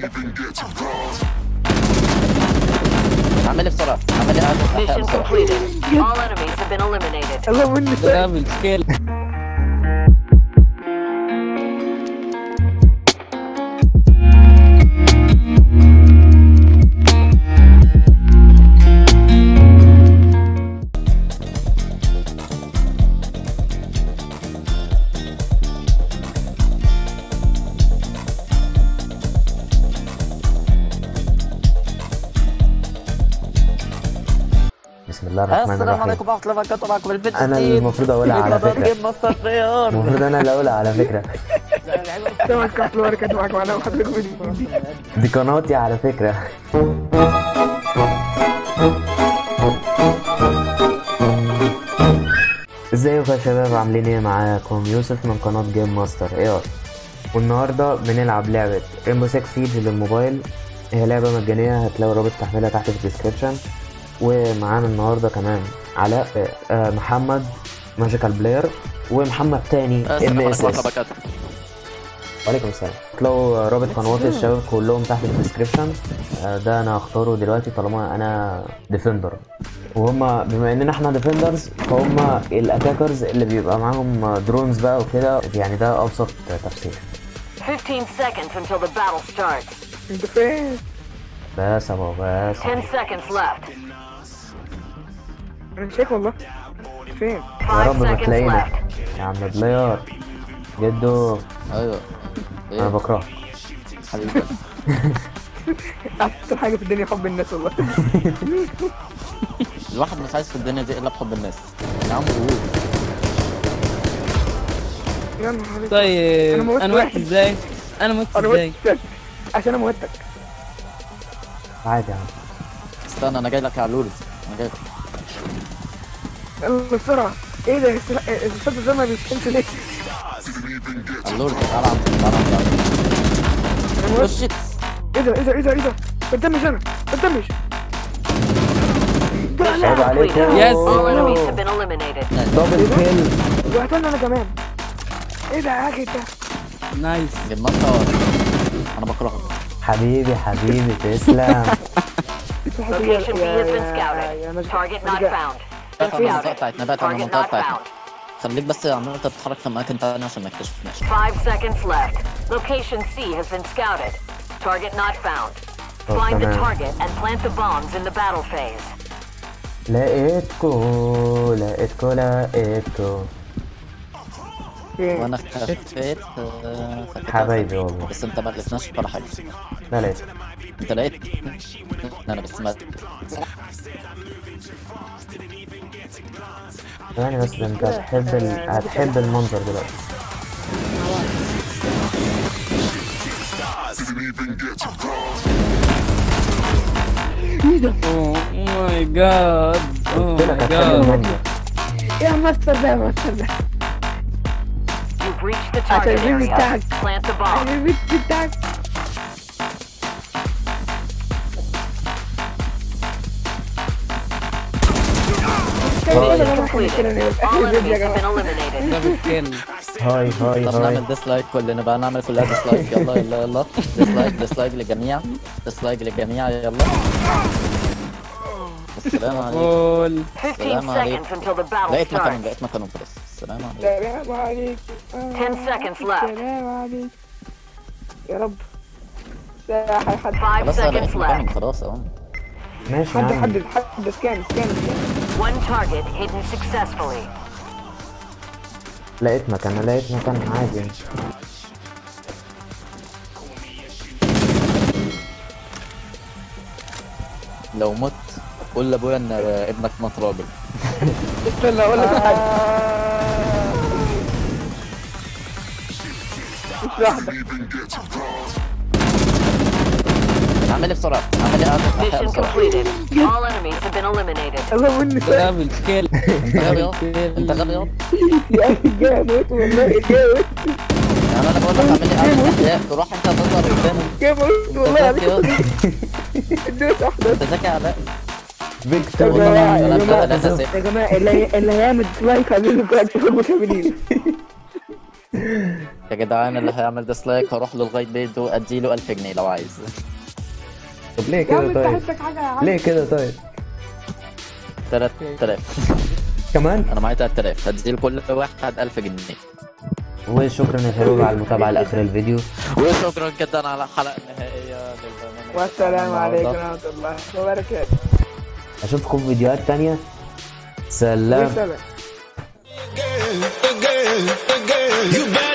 اعملي بسرعه اعملي اعملي Mission بسرعه completed. All enemies have been eliminated. الله مني ده بالسكيل بسم الله الرحمن السلام الرحيم عليكم ورحمه الله وبركاته معكم الفيديو انا اللي المفروض اقولها على فكره جيم ماستر خيار المفروض انا اللي اقولها على فكره السلام عليكم ورحمة الله وبركاته معاكم انا وحضرتكم فيديو جديد دي قناتي على فكره ازيكم يا شباب عاملين ايه معاكم يوسف من قناه جيم ماستر اي ار والنهارده بنلعب لعبه ريمبو 6 سيج للموبايل هي لعبه مجانيه هتلاقوا رابط تحميلها تحت في الديسكريبشن ومعانا النهارده كمان علاء آه، محمد ماجيكال بلاير ومحمد تاني ام السلام اس عليكم ورحمه اس الله وبركاته وعليكم السلام تلاقوا رابط قنوات الشباب كلهم تحت في الديسكريبشن آه، ده انا هختاره دلوقتي طالما انا ديفندر وهما بما اننا احنا ديفندرز فهم الاتاكرز اللي بيبقى معاهم درونز بقى وكده يعني ده ابسط تفسير 15 seconds until the battle starts. انت فين؟ بس يا بابا بس 10 seconds left. انا مش شايف والله فين؟ يا 5 رب ما seconds تلاقينا left. يا عم بلاير جدو ايوه انا ايه بكرهك حبيبي احسن حاجة في الدنيا حب الناس والله الواحد مش عايز في الدنيا دي الا بحب الناس يا عم قول يا نهار أسود. طيب أنا موت انا مت واحد. ازاي انا مت انا ازاي موتك عشان انا موتك عادي يا عم استنى انا جاي لك يا علولز انا جاي لك يلا بسرعة ايه ده السلاح- الاستاذ ده ما بيشتمش ليه؟ علولز تعالى عم تعالى عم تعالى انا موت خش ايه ده ايه ده ايه ده ايه ده؟ قدامش انا قدامش Mission عيب عليكم. completed. Yes. All enemies have been eliminated. دبل كيل وقتلنا انا كمان ايه ده يا اخي ده؟ نايس جيم ماستر انا بكرهك حبيبي حبيبي تسلم Location B has been scouted. Target not found. بات على المنطقه Scouted. بتاعتنا بات على Target المنطقه not بتاعتنا found. خليك بس عمال تتحرك في اماكن تانية عشان ما يكتشفناش 5 seconds left. Location C has been scouted. Target not found. Oh, Find the تمام. target and plant the bombs in the battle phase. لقيتكو لقيتكو لقيتكو فين؟ وانا خفيت آه، خفيت حبايبي والله بس انت ما لقيتناش ولا حاجه لا لقيت انت لقيت انا بس ما يعني بس ده انت هتحب ال... هتحب المنظر دلوقتي اوه ماي جاد اوه قلت لك ماي هتحب جاد المنظر يا ماستر ده يا ماستر ده You've reached the عشان target الفيلم area. بتاعك Plant the bomb. انا البيت بتاعك Mission completed. All enemies have been eliminated. دبل كيل هاي هاي طب هاي نعمل ديسلايك كلنا بقى نعمل كلها ديسلايك يلا يلا يلا ديسلايك ديسلايك للجميع ديسلايك للجميع يلا السلام عليكم قول 15 Salam alaikum. seconds until the battle لقيت مكانهم starts. لقيت مكانهم بس السلام عليكم سلام عليك 10 seconds left. سلام عليك يا رب لا، حد 5 خلاص انا لقيت seconds مكانهم left. خلاص اهو ماشي حد يا عم حد حد سكان سكان سكان One target hidden successfully. لقيت مكان أنا لقيت مكان عادي يعني. لو مت قول لابويا ان ابنك مات راجل استنى اقول لك حاجه مش واحده اعملي بسرعه اعملي اعملي Mission بسرعه completed. All enemies have been eliminated. الله مني ده دبل كيل انت غبي ياض انت غبي ياض يا اخي جاي موت والله جاي موت يعني انا بقول لك اعملي اعملي احياء تروح انت تظهر قدامه جاي موت والله انت ذكي ياض عليك اديت واحده انت ذكي علاء فيكتور يا جماعه يا انا جماعه ثلاثة صفر يا جماعه اللي اللي هيعمل ديسلايك هعمل له كده تشوفوا مكملين يا جدعان اللي هيعمل ديسلايك هروح له لغايه بيته اديله 1000 جنيه لو عايز طب ليه يا عم كده انت طيب حسك حاجة يا عم ليه كده طيب 3000 كمان انا معايا 3000 هديله كل واحد 1000 جنيه وشكرا يا شباب على المتابعه لاخر الفيديو وشكرا جدا على الحلقه النهائيه للبرنامج والسلام عليكم النهاردة. ورحمة الله وبركاته اشوفكم في فيديوهات تانية سلام والسلام again, again, again. You better